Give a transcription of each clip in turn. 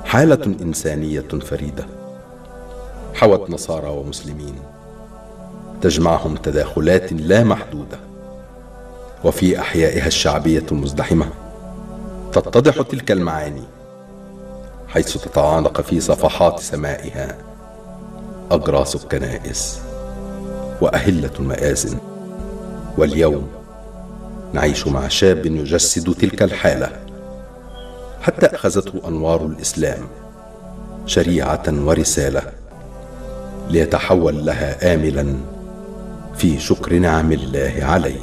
حالة إنسانية فريدة حوت نصارى ومسلمين تجمعهم تداخلات لا محدودة وفي أحيائها الشعبية المزدحمة تتضح تلك المعاني حيث تتعانق في صفحات سمائها أجراس الكنائس وأهلة المآذن واليوم نعيش مع شاب يجسد تلك الحالة حتى أخذته أنوار الإسلام شريعة ورسالة ليتحول لها آملا في شكر نعم الله عليه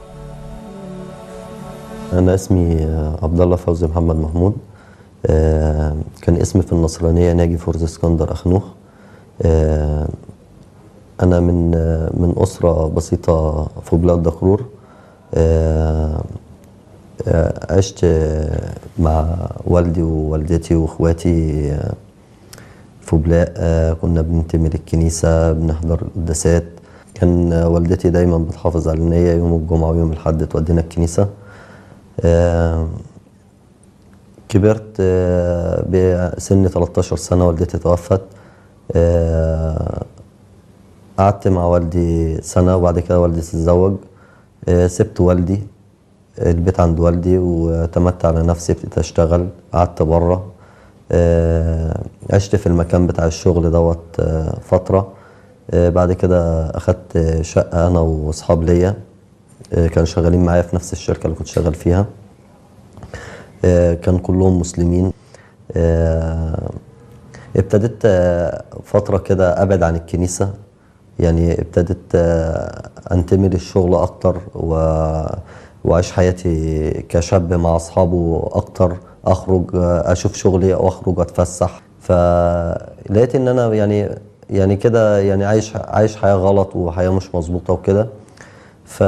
أنا اسمي عبد الله فوزي محمد محمود آه، كان اسمي في النصرانية ناجي فورز اسكندر أخنوخ آه، أنا من آه، من أسرة بسيطة في بلاد دكرور آه، آه، عشت آه، مع والدي ووالدتي واخواتي آه، في بلاء آه، كنا بننتمي للكنيسة بنحضر القداسات كان آه، والدتي دايما بتحافظ على النية يوم الجمعة ويوم الحد تودينا الكنيسة آه، كبرت آه، بسن 13 سنة والدتي توفت آه، قعدت مع والدي سنة وبعد كده والدي تتزوج آه، سبت والدي البيت عند والدي واعتمدت على نفسي ابتديت اشتغل قعدت بره آه، عشت في المكان بتاع الشغل دوت آه، فترة آه، بعد كده اخدت شقة انا واصحاب ليا آه، كانوا شغالين معايا في نفس الشركة اللي كنت شغال فيها آه، كان كلهم مسلمين آه، ابتديت آه، فترة كده أبعد عن الكنيسة يعني ابتديت آه، أنتمي للشغل أكتر و... وأعيش حياتي كشاب مع أصحابه أكتر أخرج آه، أشوف شغلي أو أخرج أتفسح فلقيت إن أنا يعني يعني كده يعني عايش عايش حياة غلط وحياة مش مظبوطة وكده ف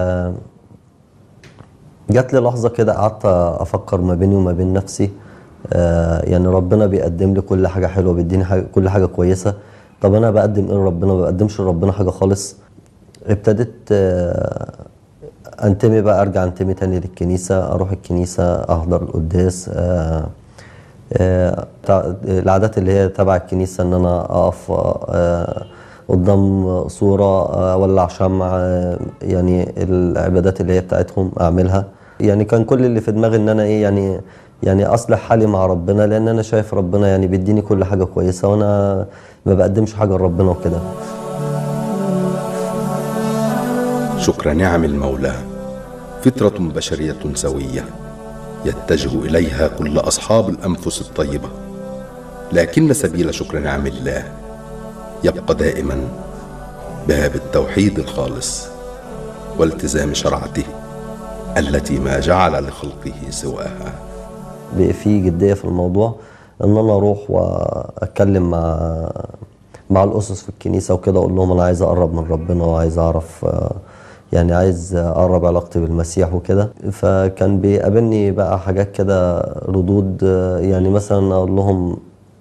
جات لي لحظة كده قعدت أفكر ما بيني وما بين نفسي آه يعني ربنا بيقدم لي كل حاجة حلوة بيديني حاجة كل حاجة كويسة طب أنا بقدم إيه لربنا ما بقدمش لربنا حاجة خالص ابتديت آه أنتمي بقى أرجع أنتمي تاني للكنيسة أروح الكنيسة أحضر القداس آه آه تع- العادات اللي هي تبع الكنيسة إن أنا أقف آه قدام صورة آه، أولع شمع آه، يعني العبادات اللي هي بتاعتهم أعملها يعني كان كل اللي في دماغي إن أنا إيه يعني يعني أصلح حالي مع ربنا لأن أنا شايف ربنا يعني بيديني كل حاجة كويسة وأنا ما بقدمش حاجة لربنا وكده شكر نعم المولى فطرة بشرية سوية يتجه إليها كل أصحاب الأنفس الطيبة لكن سبيل شكر نعم الله يبقى دائما باب التوحيد الخالص والتزام شرعته التي ما جعل لخلقه سواها بقى في جدية في الموضوع ان انا اروح واتكلم مع مع الاسس في الكنيسة وكده اقول لهم انا عايز اقرب من ربنا وعايز اعرف آه، يعني عايز اقرب علاقتي بالمسيح وكده فكان بيقابلني بقى حاجات كده ردود آه، يعني مثلا اقول لهم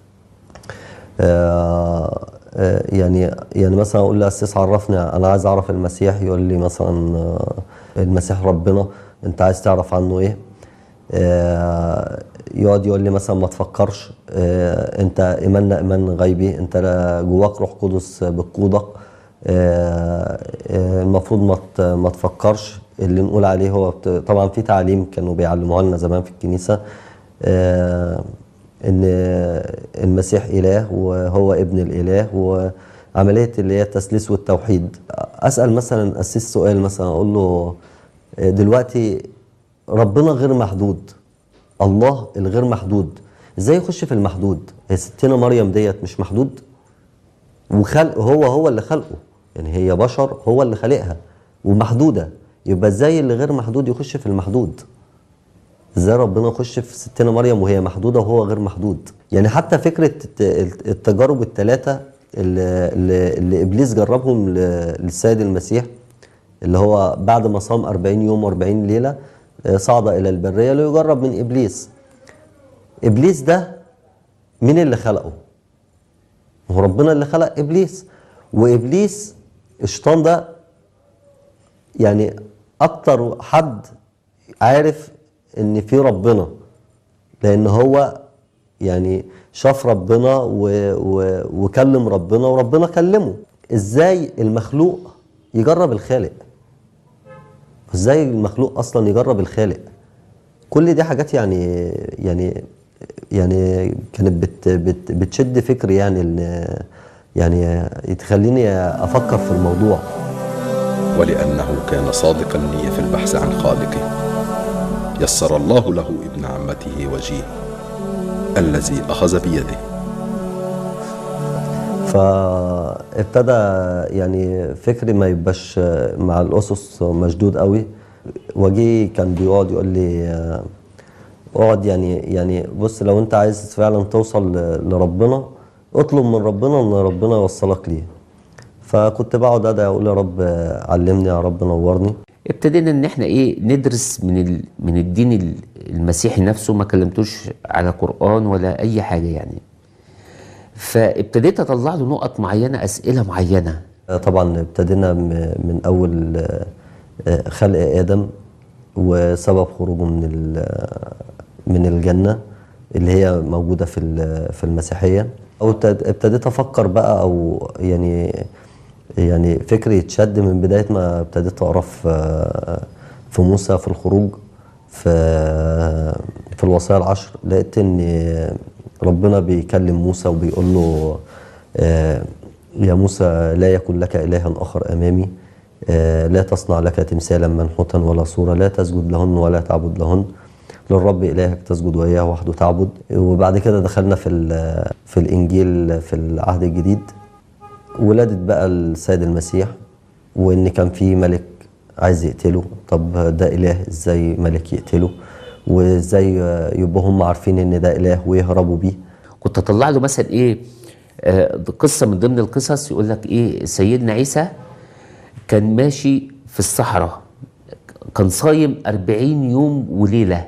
آه، آه، يعني يعني مثلا اقول لاسيس عرفني انا عايز اعرف المسيح يقول لي مثلا آه، المسيح ربنا انت عايز تعرف عنه ايه آه، يقعد يقول لي مثلا ما تفكرش آه، انت ايماننا ايمان غيبي انت لا- جواك روح قدس بتقودك آه، آه، المفروض ما ت- ما تفكرش اللي نقول عليه هو بت- طبعا في تعليم كانوا بيعلموها لنا زمان في الكنيسه آه، ان المسيح اله وهو ابن الاله وعمليه اللي هي التثليث والتوحيد اسال مثلا اسيس سؤال مثلا اقول له دلوقتي ربنا غير محدود الله الغير محدود ازاي يخش في المحدود هي ستنا مريم ديت مش محدود وخلق هو هو اللي خلقه يعني هي بشر هو اللي خلقها ومحدوده يبقى ازاي اللي غير محدود يخش في المحدود ازاي ربنا يخش في ستنا مريم وهي محدوده وهو غير محدود يعني حتى فكره الت- التجارب الثلاثه اللي, اللي, اللي ابليس جربهم ل- للسيد المسيح اللي هو بعد ما صام 40 يوم و40 ليله آه، صعد الى البريه ليجرب من ابليس ابليس ده مين اللي خلقه هو ربنا اللي خلق ابليس وابليس الشيطان ده يعني اكتر حد عارف ان في ربنا لان هو يعني شاف ربنا و... و... وكلم ربنا وربنا كلمه ازاي المخلوق يجرب الخالق ازاي المخلوق اصلا يجرب الخالق كل دي حاجات يعني يعني يعني كانت بت بت بتشد فكري يعني ان يعني تخليني افكر في الموضوع ولأنه كان صادق النية في البحث عن خالقه يسر الله له ابن عمته وجيه الذي أخذ بيده فابتدى يعني فكري ما يبقاش مع الاسس مشدود قوي وجيه كان بيقعد يقول لي آه، اقعد يعني يعني بص لو انت عايز فعلا توصل ل- لربنا اطلب من ربنا ان ربنا يوصلك ليه فكنت بقعد ادعي اقول يا رب آه، علمني يا رب نورني ابتدينا ان احنا ايه ندرس من ال... من الدين ال- المسيحي نفسه ما كلمتوش على قرآن ولا اي حاجة يعني فابتديت اطلع له نقط معينة اسئلة معينة طبعا ابتدينا م- من اول آه، آه، خلق ادم وسبب خروجه من ال- من الجنه اللي هي موجوده في ال- في المسيحيه او ابتد- ابتديت افكر بقى او يعني يعني فكري يتشد من بدايه ما ابتديت اقرا في في موسى في الخروج في في الوصايا العشر لقيت ان ربنا بيكلم موسى وبيقول له آه، يا موسى لا يكن لك إلها آخر أمامي آه، لا تصنع لك تمثالا منحوتا ولا صورة لا تسجد لهن ولا تعبد لهن للرب إلهك تسجد وإياه وحده تعبد وبعد كده دخلنا في ال- في الإنجيل في العهد الجديد ولادة بقى السيد المسيح وإن كان في ملك عايز يقتله طب ده إله إزاي ملك يقتله وإزاي يبقوا هم عارفين إن ده إله ويهربوا بيه كنت اطلع له مثلا ايه آه قصة من ضمن القصص يقول لك ايه سيدنا عيسى كان ماشي في الصحراء كان صايم أربعين يوم وليلة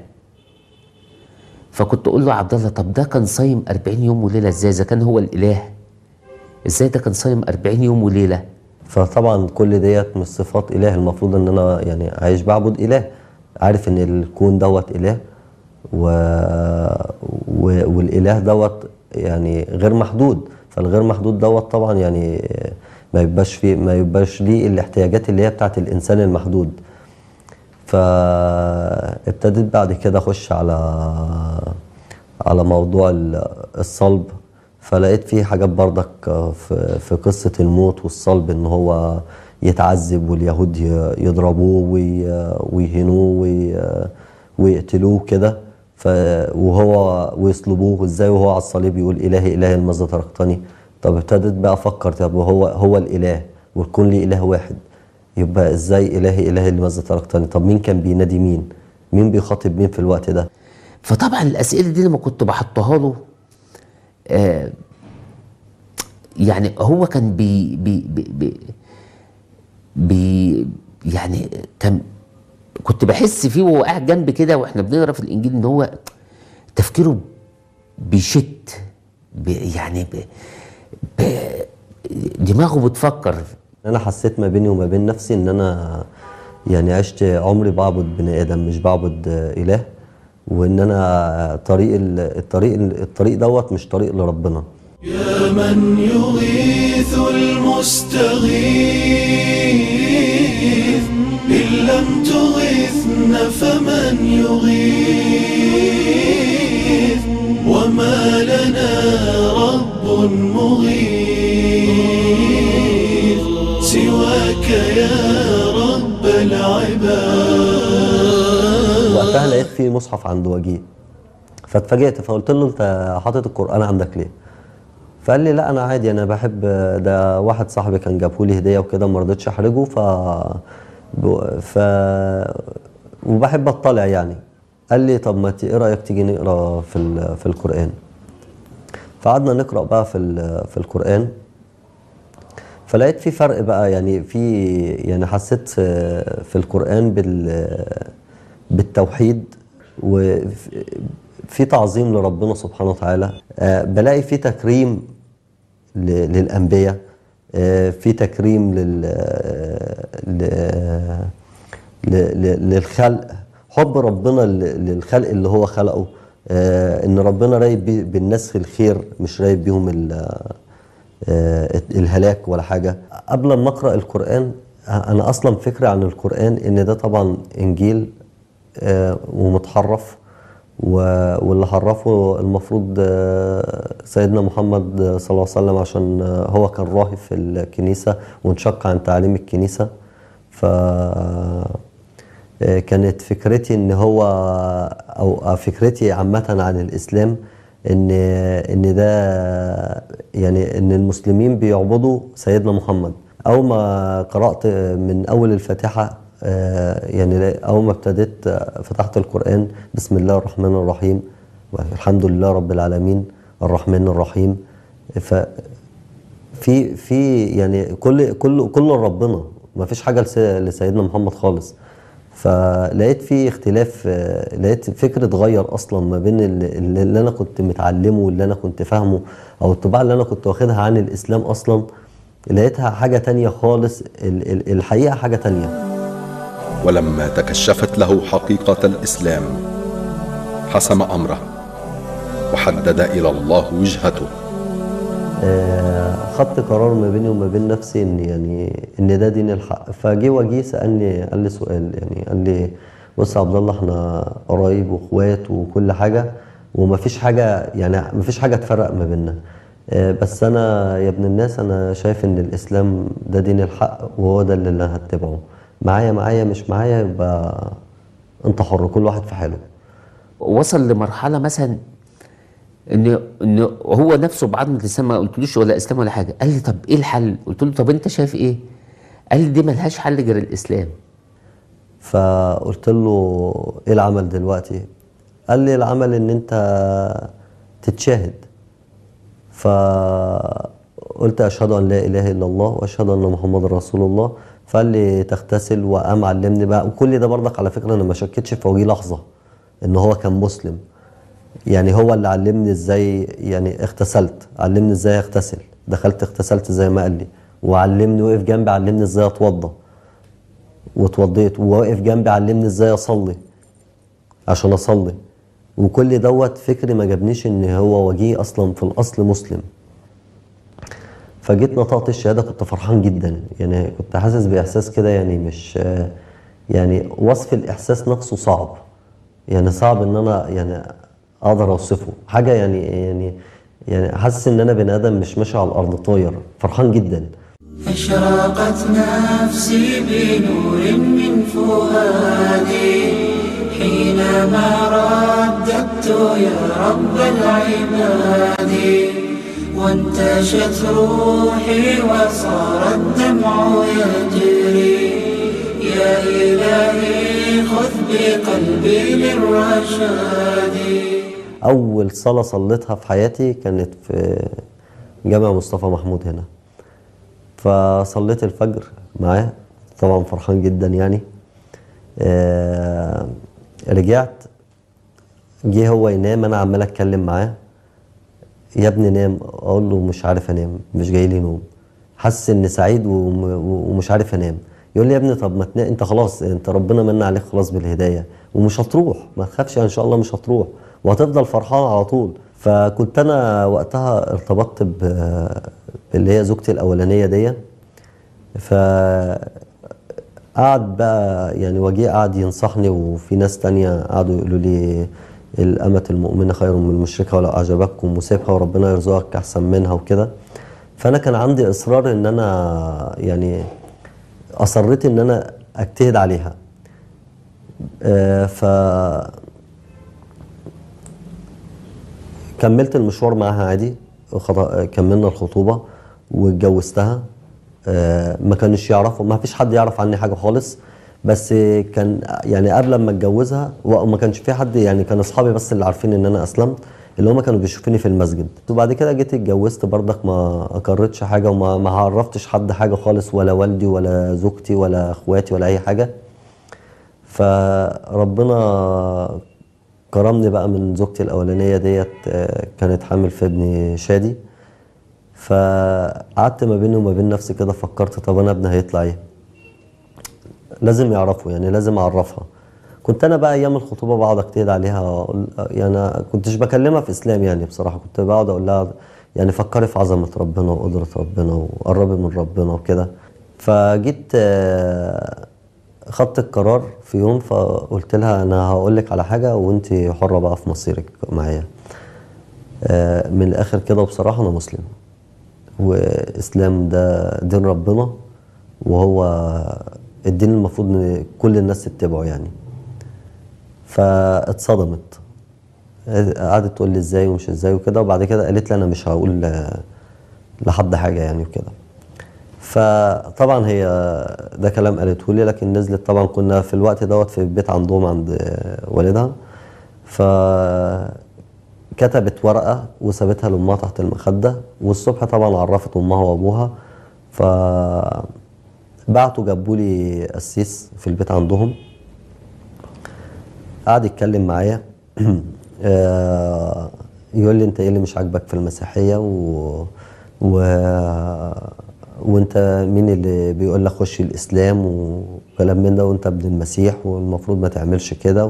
فكنت اقول له عبد الله طب ده كان صايم أربعين يوم وليلة ازاي اذا كان هو الاله ازاي ده كان صايم أربعين يوم وليلة فطبعا كل ديت مش صفات اله المفروض ان انا يعني عايش بعبد اله عارف ان الكون دوت اله و... و... والاله دوت يعني غير محدود فالغير محدود دوت طبعا يعني ما يبقاش فيه ما يبقاش ليه الاحتياجات اللي هي بتاعت الانسان المحدود فابتديت بعد كده اخش على على موضوع ال- الصلب فلقيت فيه حاجات برضك في في قصة الموت والصلب ان هو يتعذب واليهود ي- يضربوه وي- ويهنوه وي- ويقتلوه كده ف وهو ويصلبوه ازاي وهو على الصليب يقول الهي الهي لماذا تركتني طب ابتديت بقى افكر طب هو هو الاله والكون ليه اله واحد يبقى ازاي الهي الهي لماذا تركتني طب مين كان بينادي مين مين بيخاطب مين في الوقت ده فطبعا الاسئله دي لما كنت بحطها له آه يعني هو كان بي بي بي, بي, بي يعني كان كنت بحس فيه وهو قاعد جنبي كده واحنا بنقرا في الانجيل ان هو تفكيره بيشت بي يعني ب ب دماغه بتفكر انا حسيت ما بيني وما بين نفسي ان انا يعني عشت عمري بعبد بني ادم مش بعبد اله وان انا طريق ال- الطريق الطريق دوت مش طريق لربنا يا من يغيث المستغيث إن لم تغثن فمن يغيث وما لنا رب مغيث سواك يا رب العباد وقتها لقيت في مصحف عند وجيه فاتفاجئت فقلت له انت حاطط القران عندك ليه فقال لي لا انا عادي انا بحب ده واحد صاحبي كان جابه لي هديه وكده ما رضيتش احرجه ف ب- ف وبحب اطلع يعني قال لي طب ما ت- ايه رايك تيجي نقرا في ال... في القران فقعدنا نقرا بقى في ال... في القران فلقيت في فرق بقى يعني في يعني حسيت في في القرآن بال بالتوحيد وفي تعظيم لربنا سبحانه وتعالى آه، بلاقي في تكريم ل- للأنبياء آه، في تكريم لل ل- ل- ل- للخلق حب ربنا ل- للخلق اللي هو خلقه آه، ان ربنا رايد بي- بالناس الخير مش رايد بيهم ال- آه، الهلاك ولا حاجه قبل ما اقرا القران انا اصلا فكري عن القران ان ده طبعا انجيل آه، ومتحرف و- واللي حرفه المفروض آه، سيدنا محمد آه، صلى الله عليه وسلم عشان آه، هو كان راهب في الكنيسه وانشق عن تعاليم الكنيسه ف آه، كانت فكرتي ان هو او فكرتي عامه عن الاسلام ان ان ده يعني ان المسلمين بيعبدوا سيدنا محمد اول ما قرات من اول الفاتحه آه، يعني اول ما ابتديت آه، فتحت القران بسم الله الرحمن الرحيم والحمد لله رب العالمين الرحمن الرحيم ف في في يعني كل كل كل ربنا ما فيش حاجه لس- لسيدنا محمد خالص فلقيت في اختلاف آه، لقيت فكر اتغير اصلا ما بين اللي, اللي انا كنت متعلمه واللي انا كنت فاهمه او الطباع اللي انا كنت واخدها عن الاسلام اصلا لقيتها حاجه تانية خالص ال- ال- الحقيقه حاجه تانية ولما تكشفت له حقيقة الإسلام حسم أمره وحدد إلى الله وجهته آه، خدت قرار ما بيني وما بين نفسي ان يعني ان ده دين الحق فجه وجيه سالني قال لي سؤال يعني قال لي بص يا عبد الله احنا قرايب واخوات وكل حاجه ومفيش حاجه يعني مفيش حاجه تفرق ما بيننا آه، بس انا يا ابن الناس انا شايف ان الاسلام ده دين الحق وهو ده اللي انا هتبعه معايا معايا مش معايا يبقى انت حر كل واحد في حاله وصل لمرحله مثلا ان ان هو نفسه بعضمه الاسلام ما قلتلوش ولا اسلام ولا حاجه قال لي طب ايه الحل قلت له طب انت شايف ايه قال لي دي ملهاش حل غير الاسلام فقلت له ايه العمل دلوقتي قال لي العمل ان انت تتشاهد فقلت اشهد ان لا اله الا الله واشهد ان محمد رسول الله فقال لي تغتسل وقام علمني بقى وكل ده برضك على فكره انا ما شكتش في وجهي لحظه ان هو كان مسلم يعني هو اللي علمني ازاي يعني اغتسلت علمني ازاي اغتسل دخلت اغتسلت زي ما قال لي وعلمني وقف جنبي علمني ازاي اتوضى واتوضيت وواقف جنبي علمني ازاي اصلي عشان اصلي وكل دوت فكري ما جابنيش ان هو وجيه اصلا في الاصل مسلم فجيت نطقت الشهاده كنت فرحان جدا يعني كنت حاسس باحساس كده يعني مش يعني وصف الاحساس نفسه صعب يعني صعب ان انا يعني اقدر اوصفه حاجه يعني يعني يعني حاسس ان انا بني ادم مش ماشي على الارض طاير فرحان جدا أشرقت نفسي بنور من فؤادي حينما رددت يا رب العباد وانتشت روحي وصار الدمع يجري يا إلهي خذ بقلبي للرشاد اول صلاه صليتها في حياتي كانت في جامع مصطفى محمود هنا فصليت الفجر معاه طبعا فرحان جدا يعني آه رجعت جه هو ينام انا عمال اتكلم معاه يا ابني نام اقول له مش عارف انام مش جاي لي نوم حاسس ان سعيد وم- ومش عارف انام يقول لي يا ابني طب ما تنام انت خلاص انت ربنا من عليك خلاص بالهدايه ومش هتروح ما تخافش ان شاء الله مش هتروح وهتفضل فرحان على طول فكنت انا وقتها ارتبطت ب- باللي هي زوجتي الاولانيه دي ف قعد بقى يعني وجيه قعد ينصحني وفي ناس تانية قعدوا يقولوا لي الأمة المؤمنة خير من المشركة ولو أعجبتكم وسيبها وربنا يرزقك أحسن منها وكده فأنا كان عندي إصرار إن أنا يعني أصريت إن أنا أجتهد عليها آه، ف كملت المشوار معاها عادي خط- كملنا الخطوبة واتجوزتها آه، ما كانش يعرفوا ما فيش حد يعرف عني حاجة خالص بس كان يعني قبل ما اتجوزها وما كانش في حد يعني كان اصحابي بس اللي عارفين ان انا اسلمت اللي هم كانوا بيشوفوني في المسجد وبعد كده جيت اتجوزت برضك ما اقرتش حاجه وما ما عرفتش حد حاجه خالص ولا والدي ولا زوجتي ولا اخواتي ولا اي حاجه فربنا كرمني بقى من زوجتي الاولانيه ديت آه، كانت حامل في ابني شادي فقعدت ما بيني وما بين نفسي كده فكرت طب انا ابني هيطلع ايه لازم يعرفوا يعني لازم اعرفها كنت انا بقى ايام الخطوبه بقعد اجتهد عليها أقول- يعني أنا كنتش بكلمها في اسلام يعني بصراحه كنت بقعد اقول لها يعني فكري في عظمه ربنا وقدره ربنا وقربي من ربنا وكده فجيت آه، خدت القرار في يوم فقلت لها انا هقول لك على حاجه وانت حره بقى في مصيرك معايا آه، من الاخر كده بصراحه انا مسلم واسلام ده دين ربنا وهو الدين المفروض ان كل الناس تتبعه يعني فاتصدمت قعدت تقول لي ازاي ومش ازاي وكده وبعد كده قالت لي انا مش هقول آه، لحد حاجه يعني وكده فطبعا هي ده كلام قالته لي لكن نزلت طبعا كنا في الوقت دوت في البيت عندهم عند آه، والدها ف كتبت ورقة وسابتها لأمها تحت المخدة والصبح طبعا عرفت أمها وأبوها ف بعتوا جابوا لي قسيس في البيت عندهم قعد يتكلم معايا آه، يقول لي انت ايه اللي مش عاجبك في المسيحيه و... و... وانت مين اللي بيقول لك خش الاسلام وكلام من ده وانت ابن المسيح والمفروض ما تعملش كده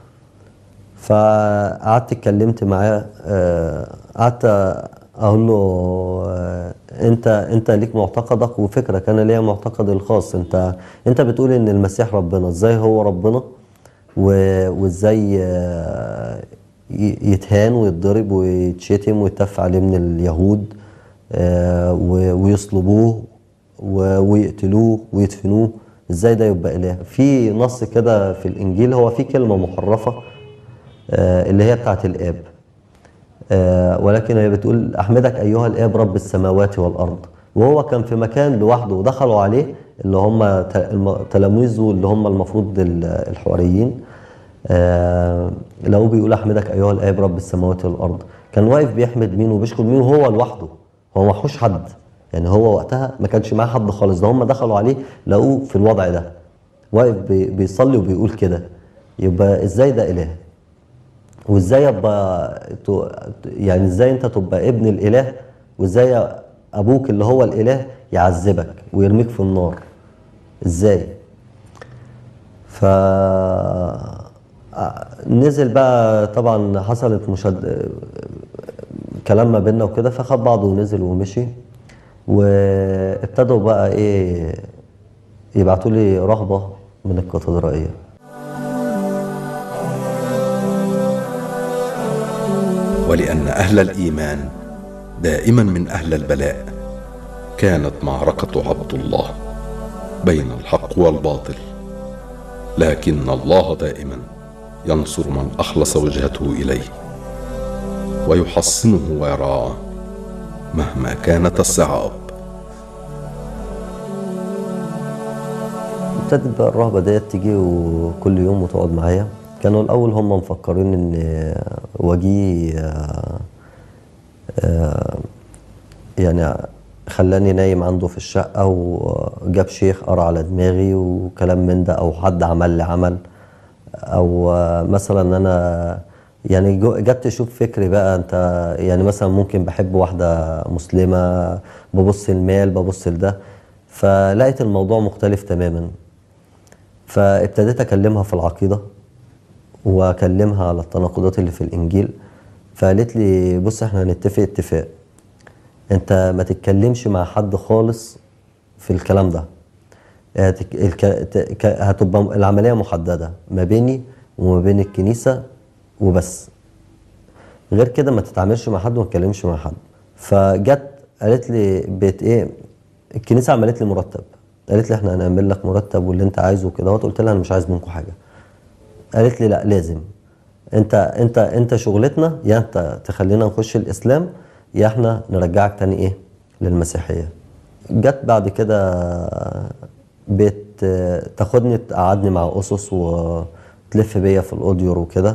فقعدت اتكلمت معاه آه، قعدت اقول له آه، انت انت ليك معتقدك وفكرك انا ليا معتقدي الخاص انت انت بتقول ان المسيح ربنا ازاي هو ربنا و- وازاي آه، ي- يتهان ويتضرب ويتشتم ويتف عليه من اليهود آه، و- ويصلبوه و- ويقتلوه ويدفنوه ازاي ده يبقى اله في نص كده في الانجيل هو في كلمه محرفه آه، اللي هي بتاعت الاب آه، ولكن هي بتقول احمدك ايها الاب رب السماوات والارض وهو كان في مكان لوحده ودخلوا عليه اللي هم ت- الم- تلاميذه اللي هم المفروض ال- الحواريين آه، لقوه بيقول احمدك ايها الاب رب السماوات والارض كان واقف بيحمد مين وبيشكر مين وهو لوحده هو ما حوش حد يعني هو وقتها ما كانش معاه حد خالص ده هم دخلوا عليه لقوه في الوضع ده واقف بي- بيصلي وبيقول كده يبقى ازاي ده اله وازاي ابقى ت- يعني ازاي انت تبقى ابن الاله وازاي ابوك اللي هو الاله يعذبك ويرميك في النار ازاي ف آه، نزل بقى طبعا حصلت مشاد كلام ما بيننا وكده فخد بعضه ونزل ومشي وابتدوا بقى ايه يبعتوا لي رهبه من الكاتدرائيه ولان اهل الايمان دائما من اهل البلاء كانت معركه عبد الله بين الحق والباطل لكن الله دائما ينصر من اخلص وجهته اليه ويحصنه ويرعاه مهما كانت الصعاب ابتدت بقى الرهبة ديت تيجي وكل يوم وتقعد معايا كانوا الأول هم مفكرين إن وجيه آه، آه، يعني خلاني نايم عنده في الشقة وجاب شيخ قرا على دماغي وكلام من ده أو حد عمل لي عمل أو آه، مثلا أنا يعني جو- جت تشوف فكري بقى أنت يعني مثلا ممكن بحب واحدة مسلمة ببص المال ببص لده فلقيت الموضوع مختلف تماما فابتديت اكلمها في العقيده واكلمها على التناقضات اللي في الانجيل فقالت لي بص احنا هنتفق اتفاق انت ما تتكلمش مع حد خالص في الكلام ده هتك- الك- ت- ك- هتبقى العمليه محدده ما بيني وما بين الكنيسه وبس غير كده ما تتعاملش مع حد وما تتكلمش مع حد فجت قالت لي بيت ايه الكنيسه عملت لي مرتب قالت لي احنا هنعمل لك مرتب واللي انت عايزه وكده قلت لها انا مش عايز منكم حاجه قالت لي لا لازم انت انت انت شغلتنا يا انت تخلينا نخش الاسلام يا احنا نرجعك تاني ايه للمسيحيه جت بعد كده بيت تاخدني تقعدني مع اسس وتلف بيا في الاوديور وكده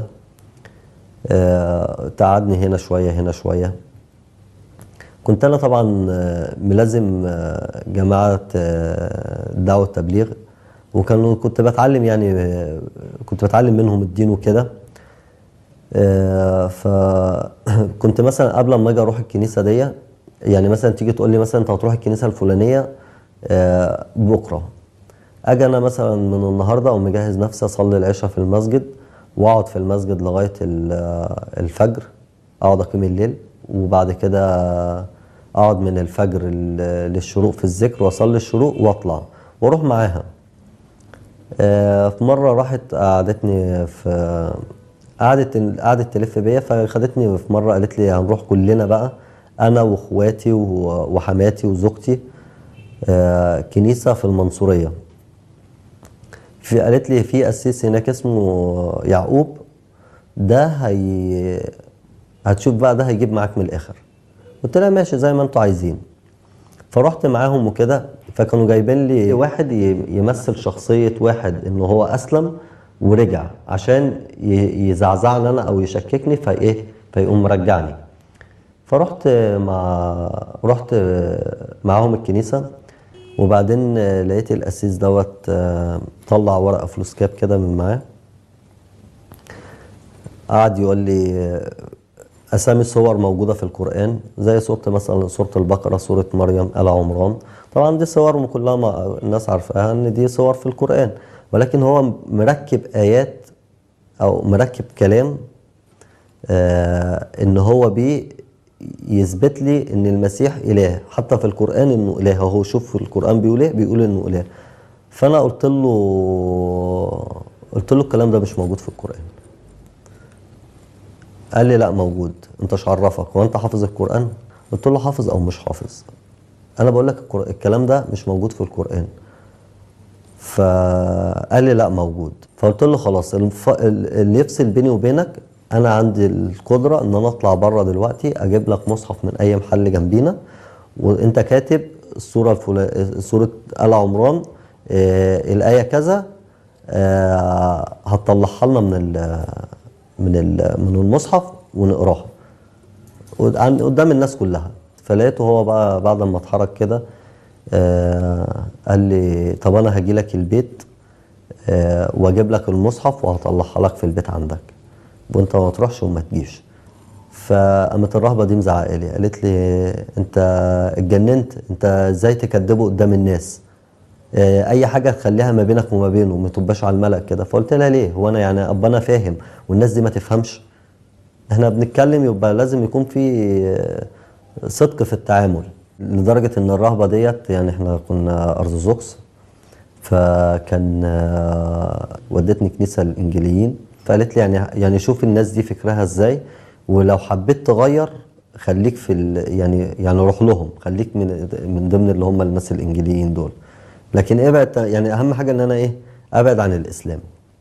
آه، تقعدني هنا شويه هنا شويه كنت انا طبعا آه، ملازم آه، جماعه آه، دعوه التبليغ وكانوا كنت بتعلم يعني آه، كنت بتعلم منهم الدين وكده آه، فكنت مثلا قبل ما اجي اروح الكنيسه دي يعني مثلا تيجي تقول لي مثلا انت هتروح الكنيسه الفلانيه آه، بكره اجي انا مثلا من النهارده او مجهز نفسي اصلي العشاء في المسجد واقعد في المسجد لغايه ال- الفجر اقعد اقيم الليل وبعد كده اقعد من الفجر ال- للشروق في الذكر واصلي الشروق واطلع واروح معاها آه، في مره راحت قعدتني في قعدت قعدت تلف بيا فخدتني في مره قالت لي هنروح كلنا بقى انا واخواتي و- وحماتي وزوجتي آه، كنيسه في المنصوريه في قالت لي في قسيس هناك اسمه يعقوب ده هي هتشوف بقى ده هيجيب معاك من الاخر قلت لها ماشي زي ما انتوا عايزين فرحت معاهم وكده فكانوا جايبين لي واحد ي- يمثل شخصية واحد ان هو اسلم ورجع عشان ي- يزعزعني انا او يشككني فايه فيقوم مرجعني فرحت مع رحت معاهم الكنيسة وبعدين لقيت القسيس دوت طلع ورقة فلوس كاب كده من معاه قعد يقول لي اسامي صور موجوده في القران زي سوره مثلا سوره البقره سوره مريم ال عمران طبعا دي صور كلها ما الناس عارفاها ان دي صور في القران ولكن هو مركب ايات او مركب كلام آه ان هو بيه يثبت لي ان المسيح اله حتى في القران انه اله هو شوف في القران بيقول ايه بيقول انه اله فانا قلت له قلت له الكلام ده مش موجود في القران قال لي لا موجود انت مش عرفك هو انت حافظ القران قلت له حافظ او مش حافظ انا بقول لك القر- الكلام ده مش موجود في القران فقال لي لا موجود فقلت له خلاص الف... ال- اللي يفصل بيني وبينك انا عندي القدره ان انا اطلع بره دلوقتي اجيب لك مصحف من اي محل جنبينا وانت كاتب السوره الفلا... سوره ال عمران آه الايه كذا آه هتطلعها لنا من ال... من ال... من المصحف ونقراها قد- عن- قدام الناس كلها فلقيته هو بقى بعد ما اتحرك كده آه قال لي طب انا هاجي لك البيت آه واجيب لك المصحف وهطلعها لك في البيت عندك وانت ما تروحش وما تجيش فقامت الرهبه دي مزعقه لي قالت لي انت اتجننت انت ازاي تكذبه قدام الناس آه، اي حاجه تخليها ما بينك وما بينه ما تبقاش على الملأ كده فقلت لها ليه هو انا يعني ابقى انا فاهم والناس دي ما تفهمش احنا بنتكلم يبقى لازم يكون في آه، صدق في التعامل لدرجه ان الرهبه ديت يعني احنا كنا ارثوذكس فكان آه، ودتني كنيسه الانجيليين فقالت لي يعني يعني شوف الناس دي فكرها ازاي ولو حبيت تغير خليك في ال يعني يعني روح لهم خليك من من ضمن اللي هم الناس الانجيليين دول لكن ابعد يعني اهم حاجه ان انا ايه ابعد عن الاسلام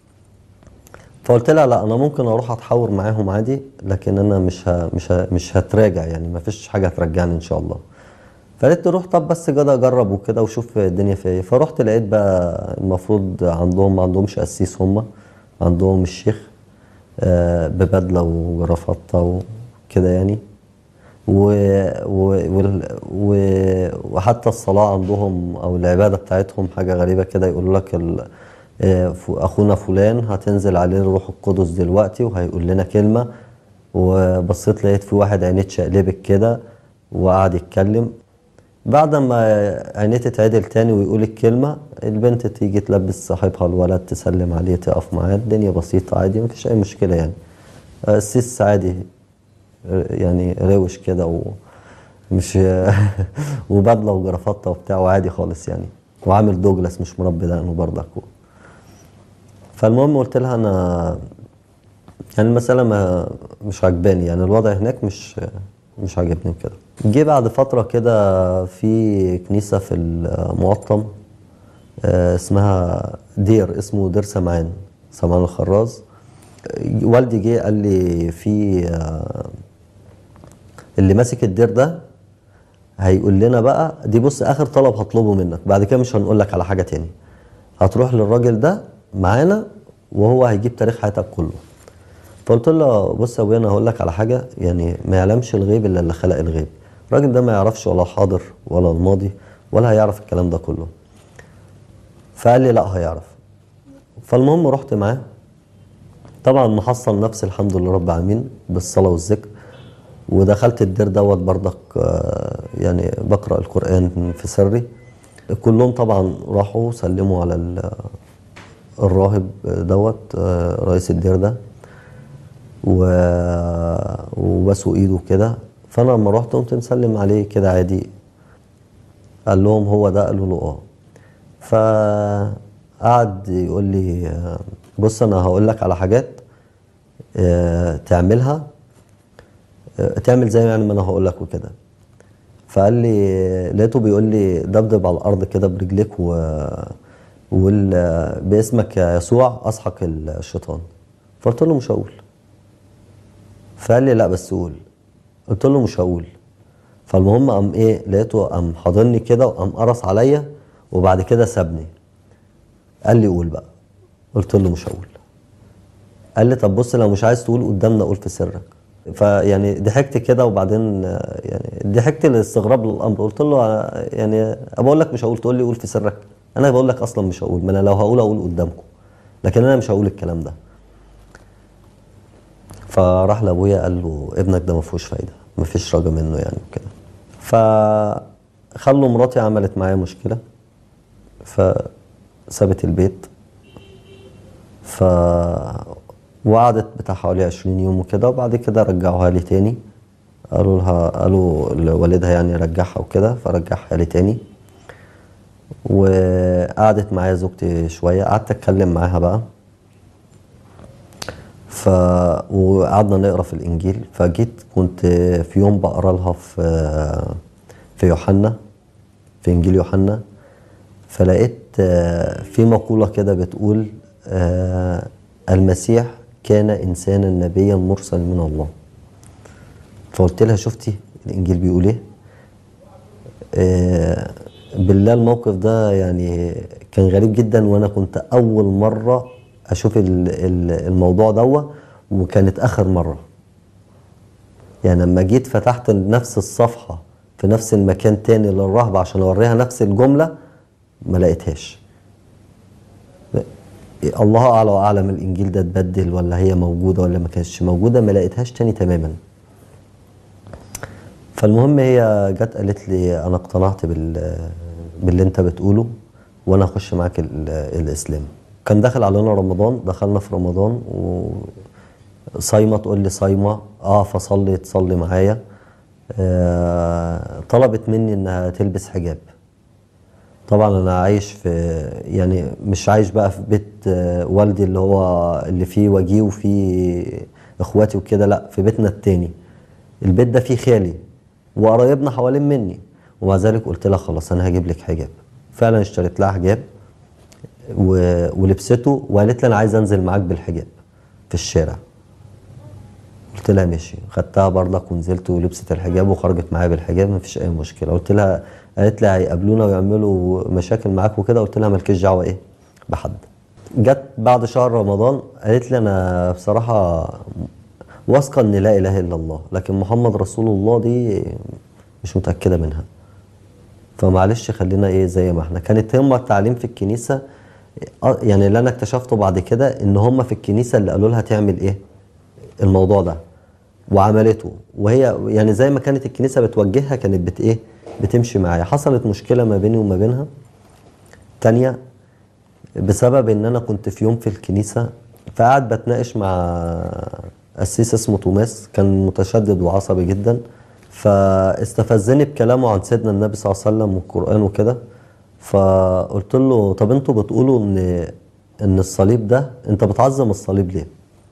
فقلت لها لا انا ممكن اروح اتحاور معاهم عادي لكن انا مش ه... مش ه... مش هتراجع يعني ما فيش حاجه هترجعني ان شاء الله فقالت لي روح طب بس كده اجرب وكده وشوف الدنيا فيها ايه فرحت لقيت بقى المفروض عندهم ما عندهمش قسيس هم عندهم الشيخ آه، ببدله وجرافطه وكده يعني و... و... وال- و... وحتى الصلاة عندهم أو العبادة بتاعتهم حاجة غريبة كده يقولوا لك ال... آه، ف- أخونا فلان هتنزل عليه الروح القدس دلوقتي وهيقول لنا كلمة وبصيت لقيت في واحد عينيه اتشقلبت كده وقعد يتكلم بعد ما عينيه تتعدل تاني ويقول الكلمة البنت تيجي تلبس صاحبها الولد تسلم عليه تقف معاه الدنيا بسيطة عادي مفيش أي مشكلة يعني السيس عادي يعني روش كده ومش وبدله وجرافطه وبتاع وعادي خالص يعني وعامل دوجلاس مش مربي دقنه برضك فالمهم قلت لها انا يعني المسألة ما مش عجباني يعني الوضع هناك مش مش عاجبني كده جه بعد فترة كده في كنيسة في المقطم آه، اسمها دير اسمه دير سمعان سمعان الخراز آه، والدي جه قال لي في آه، اللي ماسك الدير ده هيقول لنا بقى دي بص اخر طلب هطلبه منك بعد كده مش هنقول لك على حاجه تاني هتروح للراجل ده معانا وهو هيجيب تاريخ حياتك كله فقلت له بص يا ابويا انا هقول لك على حاجه يعني ما يعلمش الغيب الا اللي خلق الغيب الراجل ده ما يعرفش ولا الحاضر ولا الماضي ولا هيعرف الكلام ده كله فقال لي لا هيعرف فالمهم رحت معاه طبعا محصل نفسي الحمد لله رب العالمين بالصلاه والذكر ودخلت الدير دوت برضك آه، يعني بقرا القران في سري كلهم طبعا راحوا سلموا على ال- الراهب دوت آه، رئيس الدير ده و... وبسوا ايده كده فانا لما رحت قمت مسلم عليه كده عادي قال لهم هو ده قالوا له اه فقعد يقول لي آه، بص انا هقول لك على حاجات آه، تعملها آه، تعمل زي يعني ما انا هقول لك وكده فقال لي لقيته بيقول لي دبدب على الارض كده برجليك و وقول آه، باسمك يا يسوع اسحق الشيطان فقلت له مش هقول فقال لي لا بس قول قلت له مش هقول فالمهم قام ايه لقيته قام حاضني كده وقام قرص عليا وبعد كده سابني قال لي قول بقى قلت له مش هقول قال لي طب بص لو مش عايز تقول قدامنا قول في سرك فيعني ضحكت كده وبعدين آه، يعني ضحكت لاستغراب للامر قلت له آه، يعني بقول لك مش هقول تقول لي قول في سرك انا بقول لك اصلا مش هقول ما انا لو هقول اقول قدامكم لكن انا مش هقول الكلام ده فراح لابويا قال له ابنك ده ما فيهوش فايده ما فيش رجا منه يعني وكده فخلوا مراتي عملت معايا مشكله فسابت البيت ف وقعدت بتاع حوالي 20 يوم وكده وبعد كده رجعوها لي تاني قالوا لها قالوا لوالدها يعني رجعها وكده فرجعها لي تاني وقعدت معايا زوجتي شويه قعدت اتكلم معاها بقى ف وقعدنا نقرا في الانجيل فجيت كنت في يوم بقرا لها في في يوحنا في انجيل يوحنا فلقيت آه، في مقوله كده بتقول آه، المسيح كان انسانا نبيا مرسل من الله فقلت لها شفتي الانجيل بيقول ايه آه، بالله الموقف ده يعني كان غريب جدا وانا كنت اول مره اشوف ال- ال- الموضوع ده وكانت اخر مره يعني لما جيت فتحت نفس الصفحه في نفس المكان تاني للرهبه عشان اوريها نفس الجمله ما لقيتهاش الله اعلى واعلم الانجيل ده اتبدل ولا هي موجوده ولا ما كانتش موجوده ما لقيتهاش تاني تماما فالمهم هي جت قالت لي انا اقتنعت بال باللي انت بتقوله وانا اخش معاك ال- الاسلام كان داخل علينا رمضان دخلنا في رمضان وصايمه تقول لي صايمه اه فصلي تصلي معايا آه طلبت مني انها تلبس حجاب طبعا انا عايش في يعني مش عايش بقى في بيت آه، والدي اللي هو اللي فيه وجيه وفيه اخواتي وكده لا في بيتنا التاني البيت ده فيه خالي وقرايبنا حوالين مني ومع ذلك قلت لها خلاص انا هجيب لك حجاب فعلا اشتريت لها حجاب و... ولبسته وقالت لي انا عايز انزل معاك بالحجاب في الشارع قلت لها ماشي خدتها برضك ونزلت ولبست الحجاب وخرجت معايا بالحجاب مفيش اي مشكله قلت لها قالت لي هيقابلونا ويعملوا مشاكل معاك وكده قلت لها مالكيش دعوه ايه بحد جت بعد شهر رمضان قالت لي انا بصراحه واثقه ان لا اله الا الله لكن محمد رسول الله دي مش متاكده منها فمعلش خلينا ايه زي ما احنا كانت هم التعليم في الكنيسه آه، يعني اللي انا اكتشفته بعد كده ان هم في الكنيسه اللي قالوا لها تعمل ايه الموضوع ده وعملته وهي يعني زي ما كانت الكنيسه بتوجهها كانت بت ايه بتمشي معايا حصلت مشكله ما بيني وما بينها تانية بسبب ان انا كنت في يوم في الكنيسه فقعد بتناقش مع قسيس اسمه توماس كان متشدد وعصبي جدا فاستفزني بكلامه عن سيدنا النبي صلى الله عليه وسلم والقران وكده فقلت له طب انتوا بتقولوا ان ان الصليب ده انت بتعظم الصليب ليه؟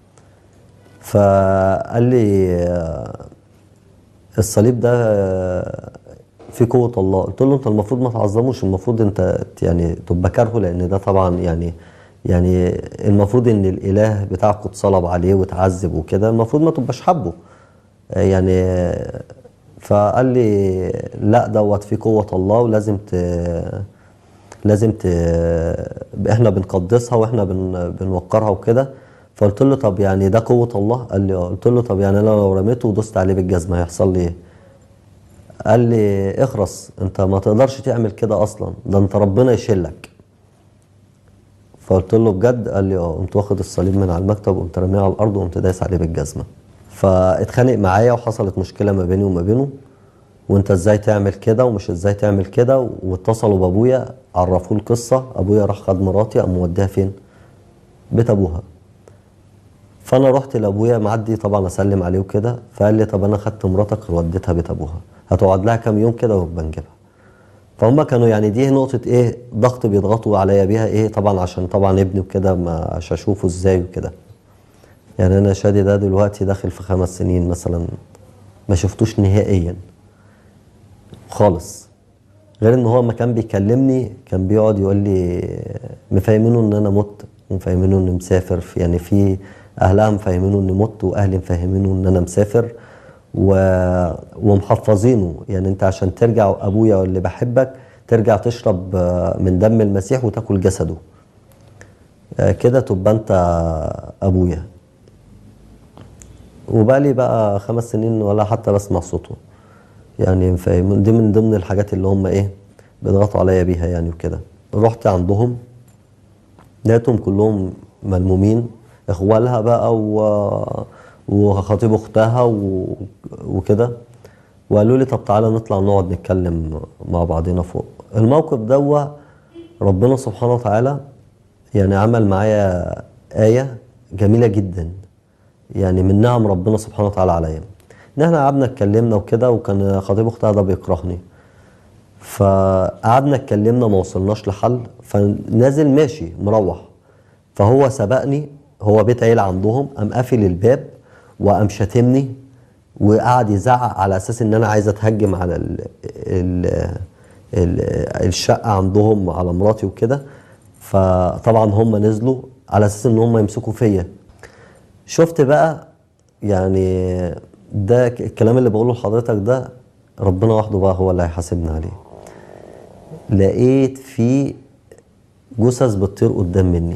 فقال لي آه، الصليب ده آه، فيه قوة الله قلت له انت المفروض ما تعظموش المفروض انت يعني تبقى كارهه لان ده طبعا يعني يعني المفروض ان الاله بتاعكم اتصلب عليه وتعذب وكده المفروض ما تبقاش حبه آه، يعني آه، فقال لي لا دوت فيه قوة الله ولازم ت لازم ت... احنا بنقدسها واحنا بن... بنوقرها وكده فقلت له طب يعني ده قوة الله قال لي اه قلت له طب يعني انا لو رميته ودوست عليه بالجزمة هيحصل لي ايه قال لي اخرس انت ما تقدرش تعمل كده اصلا ده انت ربنا يشيلك فقلت له بجد قال لي اه قمت واخد الصليب من على المكتب وقمت راميه على الارض وقمت دايس عليه بالجزمه فاتخانق معايا وحصلت مشكله ما بيني وما بينه وانت ازاي تعمل كده ومش ازاي تعمل كده واتصلوا بابويا عرفوه القصه ابويا راح خد مراتي قام موديها فين بيت ابوها فانا رحت لابويا معدي طبعا اسلم عليه وكده فقال لي طب انا خدت مراتك وديتها بيت ابوها هتقعد لها كام يوم كده وابقى نجيبها فهم كانوا يعني دي نقطة ايه ضغط بيضغطوا عليا بيها ايه طبعا عشان طبعا ابني وكده مش هشوفه ازاي وكده يعني انا شادي ده دلوقتي داخل في خمس سنين مثلا ما شفتوش نهائيا خالص غير ان هو ما كان بيكلمني كان بيقعد يقول لي مفهمينه ان انا مت ومفهمينه اني مسافر في يعني في اهلها مفهمينه اني مت واهلي مفهمينه ان انا مسافر و... ومحفظينه يعني انت عشان ترجع ابويا اللي بحبك ترجع تشرب آه، من دم المسيح وتاكل جسده آه، كده تبقى انت ابويا وبقالي بقى خمس سنين ولا حتى بسمع صوته يعني فاهم دي من ضمن الحاجات اللي هم ايه بيضغطوا عليا بيها يعني وكده رحت عندهم لقيتهم كلهم ملمومين اخوالها بقى و... وخطيب اختها و... وكده وقالوا لي طب تعالى نطلع نقعد نتكلم مع بعضنا فوق الموقف دوا ربنا سبحانه وتعالى يعني عمل معايا آية جميلة جدا يعني من نعم ربنا سبحانه وتعالى عليا ان احنا قعدنا اتكلمنا وكده وكان خطيب اختها ده بيكرهني فقعدنا اتكلمنا ما وصلناش لحل فنازل ماشي مروح فهو سبقني هو بيت عيلة عندهم قام قافل الباب وقام شاتمني وقعد يزعق على اساس ان انا عايز اتهجم على ال ال ال الشقه عندهم على مراتي وكده فطبعا هم نزلوا على اساس ان هم يمسكوا فيا شفت بقى يعني ده ك- الكلام اللي بقوله لحضرتك ده ربنا وحده بقى هو اللي هيحاسبنا عليه لقيت في جثث بتطير قدام مني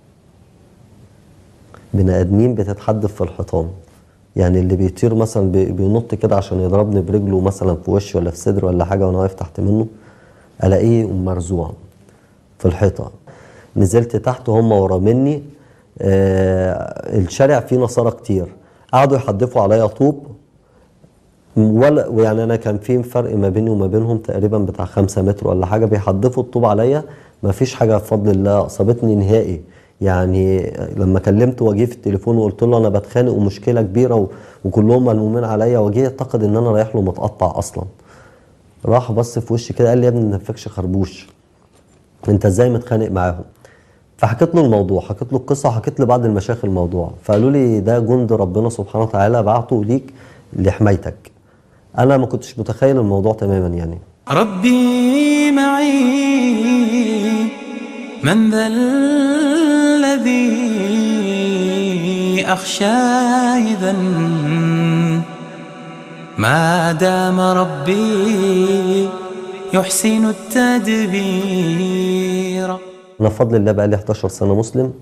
بني ادمين بتتحدف في الحيطان يعني اللي بيطير مثلا بي- بينط كده عشان يضربني برجله مثلا في وشي ولا في صدري ولا حاجه وانا واقف تحت منه الاقيه مرزوع في الحيطه نزلت تحت هم ورا مني آه الشارع فيه نصارى كتير قعدوا يحدفوا عليا طوب ولا ويعني انا كان في فرق ما بيني وما بينهم تقريبا بتاع خمسة متر ولا حاجه بيحدفوا الطوب عليا ما فيش حاجه بفضل الله اصابتني نهائي يعني لما كلمت وجيه في التليفون وقلت له انا بتخانق ومشكله كبيره و... وكلهم ملمومين عليا وجيه اعتقد ان انا رايح له متقطع اصلا راح بص في وشي كده قال لي يا ابني ما نفكش خربوش انت ازاي متخانق معاهم فحكيت له الموضوع حكيت له القصه وحكيت لبعض المشايخ الموضوع فقالوا لي ده جند ربنا سبحانه وتعالى بعته ليك لحمايتك انا ما كنتش متخيل الموضوع تماما يعني ربي معي من ذا الذي أخشى إذا ما دام ربي يحسن التدبير انا بفضل الله بقى لي 11 سنه مسلم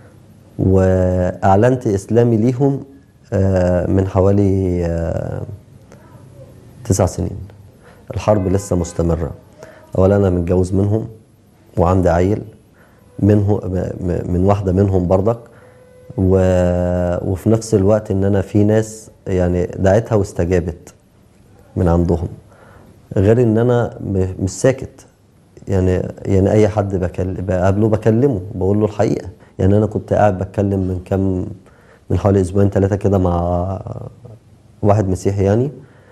واعلنت اسلامي ليهم آه، من حوالي آه، تسع سنين الحرب لسه مستمره اولا انا متجوز منهم وعندي عيل منه م- م- من واحده منهم برضك و... وفي نفس الوقت ان انا في ناس يعني دعيتها واستجابت من عندهم غير ان انا م- مش ساكت يعني يعني اي حد بكل... بقابله بكلمه بقول له الحقيقه يعني انا كنت قاعد بتكلم من كام من حوالي اسبوعين ثلاثه كده مع واحد مسيحي يعني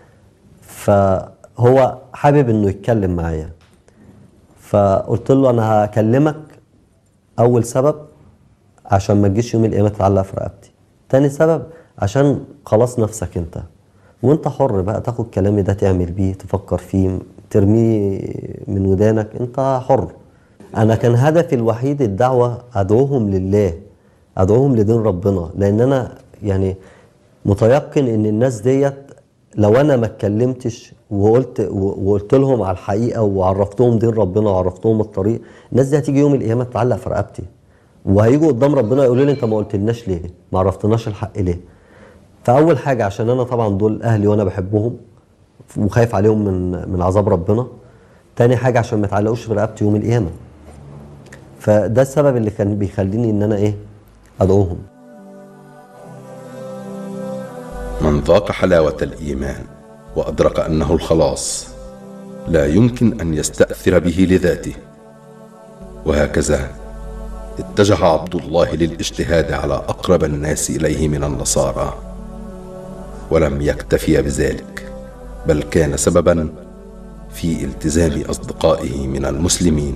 فهو حابب انه يتكلم معايا فقلت له انا هكلمك اول سبب عشان ما تجيش يوم القيامه تعلق في رقبتي تاني سبب عشان خلاص نفسك انت وانت حر بقى تاخد كلامي ده تعمل بيه تفكر فيه ترميه من ودانك انت حر انا كان هدفي الوحيد الدعوه ادعوهم لله ادعوهم لدين ربنا لان انا يعني متيقن ان الناس ديت لو انا ما اتكلمتش وقلت و- وقلت لهم على الحقيقه وعرفتهم دين ربنا وعرفتهم الطريق الناس دي هتيجي يوم القيامه تعلق في رقبتي وهيجوا قدام ربنا يقولوا لي انت ما قلتلناش ليه ما عرفتناش الحق ليه فاول حاجه عشان انا طبعا دول اهلي وانا بحبهم وخايف عليهم من من عذاب ربنا تاني حاجه عشان ما يتعلقوش في رقبتي يوم القيامه فده السبب اللي كان بيخليني ان انا ايه ادعوهم من ذاق حلاوة الإيمان وادرك انه الخلاص لا يمكن ان يستاثر به لذاته وهكذا اتجه عبد الله للاجتهاد على اقرب الناس اليه من النصارى ولم يكتفي بذلك بل كان سببا في التزام اصدقائه من المسلمين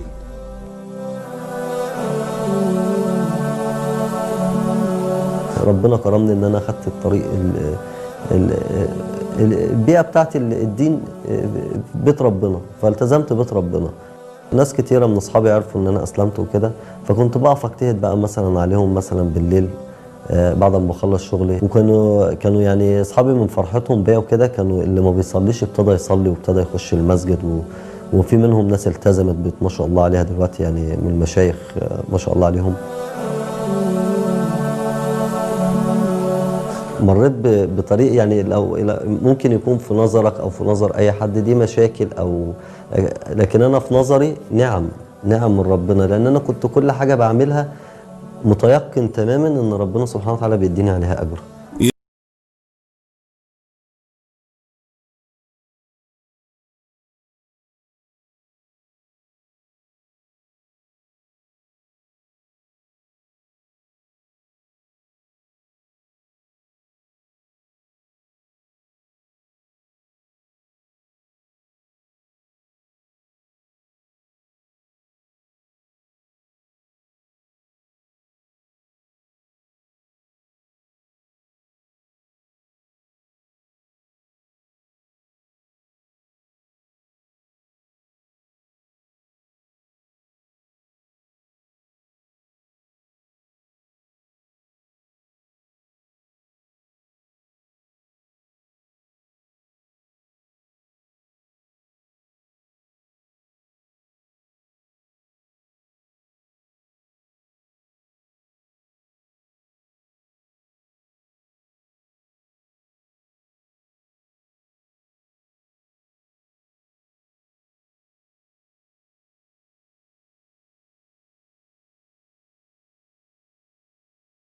ربنا كرمني ان انا اخدت الطريق ال ال ال- البيئه بتاعت ال- الدين بيت ربنا فالتزمت بيت ربنا ناس كتيرة من اصحابي عرفوا ان انا اسلمت وكده فكنت بقف اجتهد بقى مثلا عليهم مثلا بالليل آه، بعد ما بخلص شغلي وكانوا كانوا يعني اصحابي من فرحتهم بيا وكده كانوا اللي ما بيصليش ابتدى يصلي وابتدى يخش المسجد و وفي منهم ناس التزمت بت ما شاء الله عليها دلوقتي يعني من المشايخ آه، ما شاء الله عليهم مريت ب- بطريق يعني لو لا- ممكن يكون في نظرك او في نظر اي حد دي مشاكل او لكن انا في نظري نعم نعم من ربنا لان انا كنت كل حاجه بعملها متيقن تماما ان ربنا سبحانه وتعالى بيديني عليها اجر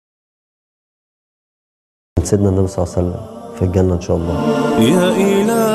سيدنا النبي صلى الله عليه وسلم في الجنه ان شاء الله يا إله